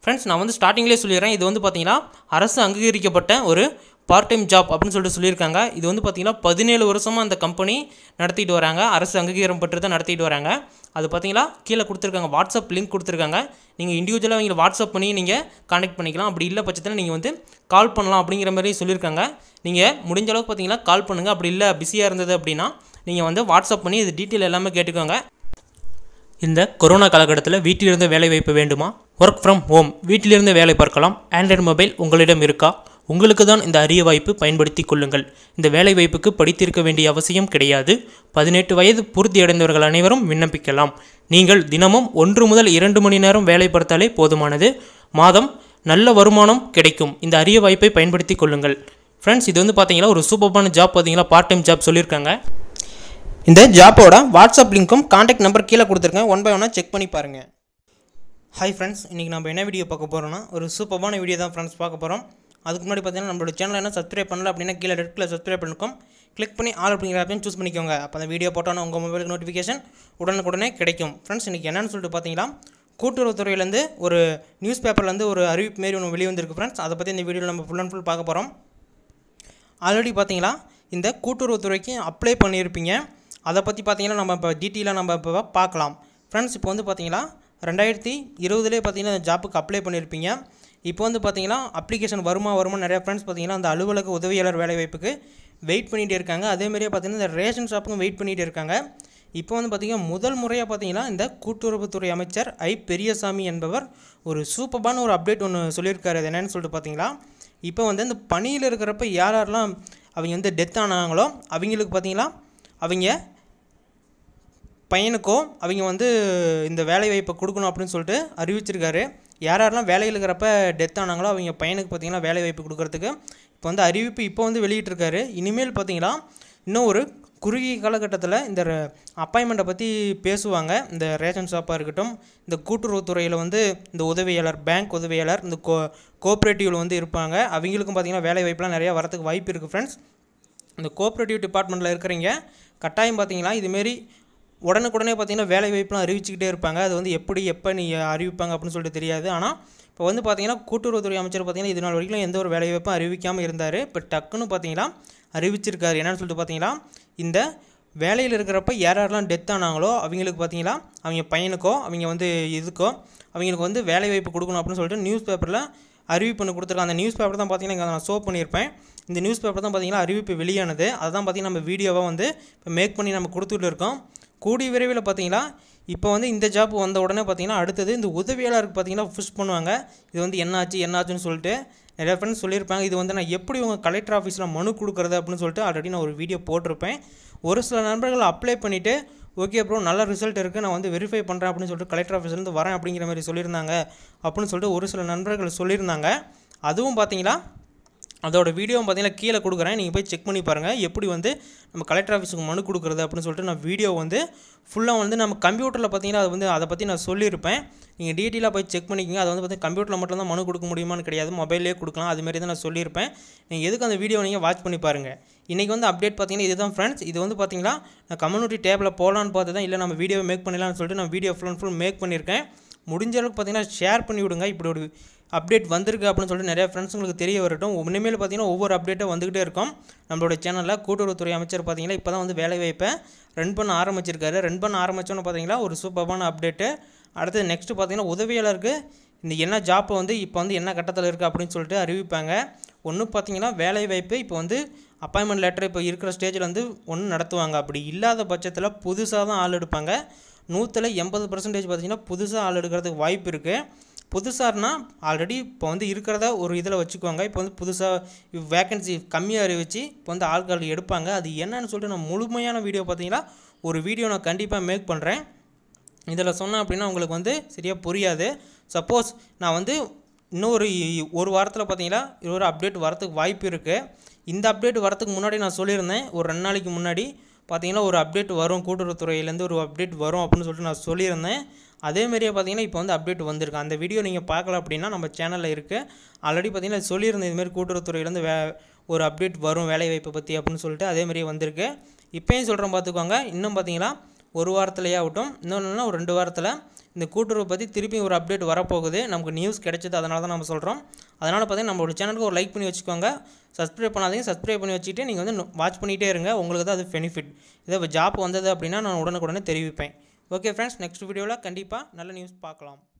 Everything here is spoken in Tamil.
ஃப்ரெண்ட்ஸ் நான் வந்து ஸ்டார்டிங்லேயே சொல்லிடுறேன் இது வந்து பார்த்தீங்கன்னா அரசு அங்கீகரிக்கப்பட்ட ஒரு பார்ட் டைம் ஜாப் அப்படின்னு சொல்லிட்டு சொல்லியிருக்காங்க இது வந்து பார்த்தீங்கன்னா பதினேழு வருஷமாக அந்த கம்பெனி நடத்திட்டு வராங்க அரசு அங்கீகாரம் பெற்று தான் நடத்திட்டு வராங்க அது பார்த்தீங்களா கீழே கொடுத்துருக்காங்க வாட்ஸ்அப் லிங்க் கொடுத்துருக்காங்க நீங்கள் இண்டிவிஜுவலாக அவங்களை வாட்ஸ்அப் பண்ணி நீங்கள் காண்டாக்ட் பண்ணிக்கலாம் அப்படி இல்லை பட்சத்தில் நீங்கள் வந்து கால் பண்ணலாம் அப்படிங்கிற மாதிரி சொல்லியிருக்காங்க நீங்கள் முடிஞ்ச அளவுக்கு பார்த்தீங்கன்னா கால் பண்ணுங்கள் அப்படி இல்லை பிஸியாக இருந்தது அப்படின்னா நீங்கள் வந்து வாட்ஸ்அப் பண்ணி இது டீட்டெயில் எல்லாமே கேட்டுக்கோங்க இந்த கொரோனா காலகட்டத்தில் வீட்டிலிருந்து வேலை வாய்ப்பு வேண்டுமா ஒர்க் ஃப்ரம் ஹோம் வீட்டிலிருந்து வேலை பார்க்கலாம் ஆண்ட்ராய்டு மொபைல் உங்களிடம் இருக்கா உங்களுக்கு தான் இந்த அரிய வாய்ப்பு பயன்படுத்தி கொள்ளுங்கள் இந்த வேலை வாய்ப்புக்கு படித்திருக்க வேண்டிய அவசியம் கிடையாது பதினெட்டு வயது பூர்த்தியடைந்தவர்கள் அனைவரும் விண்ணப்பிக்கலாம் நீங்கள் தினமும் ஒன்று முதல் இரண்டு மணி நேரம் வேலை பார்த்தாலே போதுமானது மாதம் நல்ல வருமானம் கிடைக்கும் இந்த அரிய வாய்ப்பை பயன்படுத்தி கொள்ளுங்கள் ஃப்ரெண்ட்ஸ் இது வந்து பார்த்தீங்கன்னா ஒரு சூப்பரான ஜாப் பார்த்தீங்கன்னா பார்ட் டைம் ஜாப் சொல்லியிருக்காங்க இந்த ஜாப்போட வாட்ஸ்அப் லிங்க்கும் காண்டாக்ட் நம்பர் கீழே கொடுத்துருக்கேன் ஒன் பை ஒன்னாக செக் பண்ணி பாருங்கள் ஹாய் ஃப்ரெண்ட்ஸ் இன்றைக்கி நம்ம என்ன வீடியோ பார்க்க போகிறோம்னா ஒரு சூப்பரான வீடியோ தான் ஃப்ரெண்ட்ஸ் பார்க்க போகிறோம் அதுக்கு முன்னாடி பார்த்தீங்கன்னா நம்மளோட சேனல் என்ன சப்ஸ்கிரைப் பண்ணல அப்படின்னா கீழே ரெட் கலர் சப்ஸ்கிரைப் பண்ணிருக்கோம் கிளிக் பண்ணி ஆல் அப்படிங்கிற ஆப்ஷன் சூஸ் பண்ணிக்கோங்க அப்போ அந்த வீடியோ போட்டோன்னா உங்கள் மொபைலுக்கு நோட்டிஃபிகேஷன் உடனுக்குடனே கிடைக்கும் ஃப்ரெண்ட்ஸ் இன்றைக்கி என்னென்னு சொல்லிட்டு பார்த்தீங்கன்னா கூட்டுறவுத்துறையிலேருந்து ஒரு நியூஸ் பேப்பர்லேருந்து ஒரு அறிவிப்பு மாரி ஒன்று வெளியே வந்திருக்கு ஃப்ரெண்ட்ஸ் அதை பற்றி இந்த வீடியோவில் நம்ம ஃபுல் அண்ட் ஃபுல் பார்க்க போகிறோம் ஆல்ரெடி பார்த்தீங்களா இந்த கூட்டுறவுத்துறைக்கு அப்ளை பண்ணியிருப்பீங்க அதை பற்றி பார்த்தீங்கன்னா நம்ம இப்போ டீட்டெயிலாக நம்ம இப்போ பார்க்கலாம் ஃப்ரெண்ட்ஸ் இப்போ வந்து பார்த்தீங்கன்னா ரெண்டாயிரத்தி இருபதுலேயே பார்த்தீங்கன்னா இந்த ஜாப்புக்கு அப்ளை பண்ணியிருப்பீங்க இப்போ வந்து பார்த்தீங்கன்னா அப்ளிகேஷன் வருமா வருமா நிறைய ஃப்ரெண்ட்ஸ் பார்த்தீங்கன்னா அந்த அலுவலக உதவியாளர் வேலைவாய்ப்புக்கு வெயிட் பண்ணிகிட்டே இருக்காங்க அதேமாதிரியே பார்த்தீங்கன்னா இந்த ரேஷன் ஷாப்புக்கும் வெயிட் பண்ணிகிட்டே இருக்காங்க இப்போ வந்து பார்த்திங்கன்னா முதல் முறையாக பார்த்தீங்கன்னா இந்த கூட்டுறவுத்துறை அமைச்சர் ஐ பெரியசாமி என்பவர் ஒரு சூப்பரான ஒரு அப்டேட் ஒன்று சொல்லியிருக்காரு அது என்னென்னு சொல்லிட்டு பார்த்தீங்களா இப்போ வந்து இந்த பணியில் இருக்கிறப்ப யார் யாரெல்லாம் அவங்க வந்து டெத் ஆனாங்களோ அவங்களுக்கு பார்த்தீங்களா அவங்க பையனுக்கோ அவங்க வந்து இந்த வேலை வாய்ப்பை கொடுக்கணும் அப்படின்னு சொல்லிட்டு அறிவிச்சிருக்காரு யார் யாரெல்லாம் வேலையில் இருக்கிறப்ப டெத் ஆனாங்களோ அவங்க பையனுக்கு பார்த்தீங்கன்னா வேலை வாய்ப்பு கொடுக்கறதுக்கு இப்போ வந்து அறிவிப்பு இப்போ வந்து வெளியிட்டிருக்காரு இனிமேல் பார்த்தீங்கன்னா இன்னும் ஒரு குறுகிய காலகட்டத்தில் இந்த அப்பாயின்மெண்ட்டை பற்றி பேசுவாங்க இந்த ரேஷன் ஷாப்பாக இருக்கட்டும் இந்த கூட்டுறவுத்துறையில் வந்து இந்த உதவியாளர் பேங்க் உதவியாளர் இந்த கோ கோஆப்ரேட்டிவில் வந்து இருப்பாங்க அவங்களுக்கும் பார்த்தீங்கன்னா வேலை வாய்ப்புலாம் நிறையா வரதுக்கு வாய்ப்பு இருக்குது ஃப்ரெண்ட்ஸ் இந்த கோஆப்ரேட்டிவ் டிபார்ட்மெண்ட்டில் இருக்கிறீங்க கட்டாயம் பார்த்தீங்கன்னா இதுமாரி உடனுக்குடனே பார்த்தீங்கன்னா வேலை வாய்ப்புலாம் அறிவிச்சுக்கிட்டே இருப்பாங்க அது வந்து எப்படி எப்போ நீ அறிவிப்பாங்க அப்படின்னு சொல்லிட்டு தெரியாது ஆனால் இப்போ வந்து பார்த்தீங்கன்னா கூட்டுறவுத்துறை அமைச்சர் பார்த்தீங்கன்னா இது நாள் வரைக்கும் எந்த ஒரு வேலை வாய்ப்பும் அறிவிக்காமல் இருந்தார் இப்போ டக்குன்னு பார்த்தீங்கன்னா அறிவிச்சிருக்காரு என்னன்னு சொல்லிட்டு பார்த்தீங்கன்னா இந்த வேலையில் இருக்கிறப்ப யார் யாரெல்லாம் டெத் ஆனாங்களோ அவங்களுக்கு பார்த்தீங்கன்னா அவங்க பையனுக்கோ அவங்க வந்து இதுக்கோ அவங்களுக்கு வந்து வேலை வாய்ப்பு கொடுக்கணும் அப்படின்னு சொல்லிட்டு நியூஸ் பேப்பரில் அறிவிப்பு ஒன்று கொடுத்துருக்காங்க அந்த நியூஸ் பேப்பர் தான் பார்த்தீங்கன்னா இங்கே நான் ஷோ பண்ணியிருப்பேன் இந்த நியூஸ் பேப்பர் தான் பார்த்தீங்கன்னா அறிவிப்பு வெளியானது அதுதான் பார்த்தீங்கன்னா நம்ம வீடியோவாக வந்து இப்போ மேக் பண்ணி நம்ம கொடுத்துட்டு இருக்கோம் கூடிய விரைவில் பார்த்தீங்கன்னா இப்போ வந்து இந்த ஜாப் வந்த உடனே பார்த்தீங்கன்னா அடுத்தது இந்த உதவியாளருக்கு பார்த்தீங்கன்னா புஷ் பண்ணுவாங்க இது வந்து என்னாச்சு என்னாச்சுன்னு சொல்லிட்டு நிறைய ஃப்ரெண்ட்ஸ் சொல்லியிருப்பாங்க இது வந்து நான் எப்படி உங்கள் கலெக்டர் ஆஃபீஸில் மனு கொடுக்குறது அப்படின்னு சொல்லிட்டு ஆல்ரெடி நான் ஒரு வீடியோ போட்டிருப்பேன் ஒரு சில நண்பர்கள் அப்ளை பண்ணிவிட்டு ஓகே ப்ரோ நல்ல ரிசல்ட் இருக்குது நான் வந்து வெரிஃபை பண்ணுறேன் அப்படின்னு சொல்லிட்டு கலெக்டர் ஆஃபீஸ்லேருந்து வரேன் அப்படிங்கிற மாதிரி சொல்லியிருந்தாங்க அப்படின்னு சொல்லிட்டு ஒரு சில நண்பர்கள் சொல்லியிருந்தாங்க அதுவும் பார்த்தீங்கன்னா அதோட வீடியோவும் பார்த்தீங்கன்னா கீழே கொடுக்குறேன் நீங்கள் போய் செக் பண்ணி பாருங்கள் எப்படி வந்து நம்ம கலெக்டர் ஆஃபீஸுக்கு மனு கொடுக்குறது அப்படின்னு சொல்லிட்டு நான் வீடியோ வந்து ஃபுல்லாக வந்து நம்ம கம்ப்யூட்டரில் பார்த்தீங்கன்னா அது வந்து அதை பற்றி நான் சொல்லியிருப்பேன் நீங்கள் டீட்டெயிலாக போய் செக் பண்ணிக்கோங்க அது வந்து பார்த்தீங்கன்னா கம்ப்யூட்டரில் மட்டும் தான் மனு கொடுக்க முடியுமான்னு கிடையாது மொபைல்லே கொடுக்கலாம் அதுமாரி தான் நான் சொல்லியிருப்பேன் நீங்கள் எதுக்கு அந்த வீடியோ நீங்கள் வாட்ச் பண்ணி பாருங்கள் இன்றைக்கி வந்து அப்டேட் பார்த்தீங்கன்னா இதுதான் ஃப்ரெண்ட்ஸ் இது வந்து பார்த்தீங்கன்னா நான் கம்யூனிட்டி டேபில் போகலான்னு பார்த்து தான் இல்லை நம்ம வீடியோ மேக் பண்ணலாம்னு சொல்லிட்டு நான் video full and full make பண்ணியிருக்கேன் முடிஞ்ச அளவுக்கு பார்த்தீங்கன்னா ஷேர் பண்ணி விடுங்க இப்படி ஒரு அப்டேட் வந்திருக்கு அப்படின்னு சொல்லிட்டு நிறைய ஃப்ரெண்ட்ஸுங்களுக்கு தெரிய வரட்டும் இனிமேல் பார்த்தீங்கன்னா ஒவ்வொரு அப்டேட்டும் வந்துகிட்டே இருக்கும் நம்மளோட சேனலில் கூட்டுறவுத்துறை அமைச்சர் பார்த்தீங்கன்னா இப்போ தான் வந்து வேலை வாய்ப்பை ரன் பண்ண ஆரம்பிச்சிருக்காரு ரன் பண்ண ஆரம்பித்தோன்னு பார்த்தீங்கன்னா ஒரு சூப்பரான அப்டேட்டு அடுத்து நெக்ஸ்ட்டு பார்த்தீங்கன்னா உதவியாளருக்கு இந்த என்ன ஜாப்பை வந்து இப்போ வந்து என்ன கட்டத்தில் இருக்குது அப்படின்னு சொல்லிட்டு அறிவிப்பாங்க ஒன்று பார்த்தீங்கன்னா வேலை வாய்ப்பு இப்போ வந்து அப்பாயின்மெண்ட் லெட்டர் இப்போ இருக்கிற ஸ்டேஜில் வந்து ஒன்று நடத்துவாங்க அப்படி இல்லாத பட்சத்தில் புதுசாக தான் ஆள் எடுப்பாங்க நூற்றில் எண்பது பர்சன்டேஜ் பார்த்தீங்கன்னா புதுசாக ஆள் எடுக்கிறதுக்கு வாய்ப்பு இருக்குது புதுசார்னா ஆல்ரெடி இப்போ வந்து இருக்கிறத ஒரு இதில் வச்சுக்குவாங்க இப்போ வந்து புதுசாக வேக்கன்சி கம்மியாக அறிவிச்சு இப்போ வந்து ஆட்கள் எடுப்பாங்க அது என்னன்னு சொல்லிட்டு நான் முழுமையான வீடியோ பார்த்தீங்கன்னா ஒரு வீடியோ நான் கண்டிப்பாக மேக் பண்ணுறேன் இதில் சொன்னேன் அப்படின்னா உங்களுக்கு வந்து சரியாக புரியாது சப்போஸ் நான் வந்து இன்னொரு ஒரு வாரத்தில் பார்த்தீங்கன்னா ஒரு அப்டேட் வரத்துக்கு வாய்ப்பு இருக்குது இந்த அப்டேட் வரத்துக்கு முன்னாடி நான் சொல்லியிருந்தேன் ஒரு ரெண்டு நாளைக்கு முன்னாடி பார்த்தீங்கன்னா ஒரு அப்டேட் வரும் கூட்டுறவுத்துறையிலேருந்து ஒரு அப்டேட் வரும் அப்படின்னு சொல்லிட்டு நான் சொல்லியிருந்தேன் அதேமாரியே பார்த்தீங்கன்னா இப்போ வந்து அப்டேட் வந்திருக்கு அந்த வீடியோ நீங்கள் பார்க்கல அப்படின்னா நம்ம சேனலில் இருக்குது ஆல்ரெடி பார்த்தீங்கன்னா சொல்லியிருந்தேன் இதுமாரி கூட்டுறவுத்துறையிலேருந்து வே ஒரு அப்டேட் வரும் வேலைவாய்ப்பை பற்றி அப்படின்னு சொல்லிட்டு அதேமாரியே வந்திருக்கு இப்போயும் சொல்கிறேன் பார்த்துக்கோங்க இன்னும் பார்த்தீங்கன்னா ஒரு வாரத்துலேயே ஆகட்டும் இன்னொன்றுனா ஒரு ரெண்டு வாரத்தில் இந்த கூட்டுறவு பற்றி திருப்பி ஒரு அப்டேட் வரப்போகுது நமக்கு நியூஸ் கிடைச்சது அதனால தான் நம்ம சொல்கிறோம் அதனால் பார்த்தீங்கன்னா நம்மளோட சேனலுக்கு ஒரு லைக் பண்ணி வச்சுக்கோங்க சப்ஸ்கிரைப் பண்ணாதீங்க சப்ஸ்கிரைப் பண்ணி வச்சுட்டு நீங்கள் வந்து வாட்ச் பண்ணிகிட்டே இருங்க உங்களுக்கு தான் அது பெனிஃபிட் இதே இப்போ ஜாப் வந்தது அப்படின்னா நான் உடனுக்குடனே தெரிவிப்பேன் ஓகே ஃப்ரெண்ட்ஸ் நெக்ஸ்ட் வீடியோவில் கண்டிப்பாக நல்ல நியூஸ் பார்க்கலாம்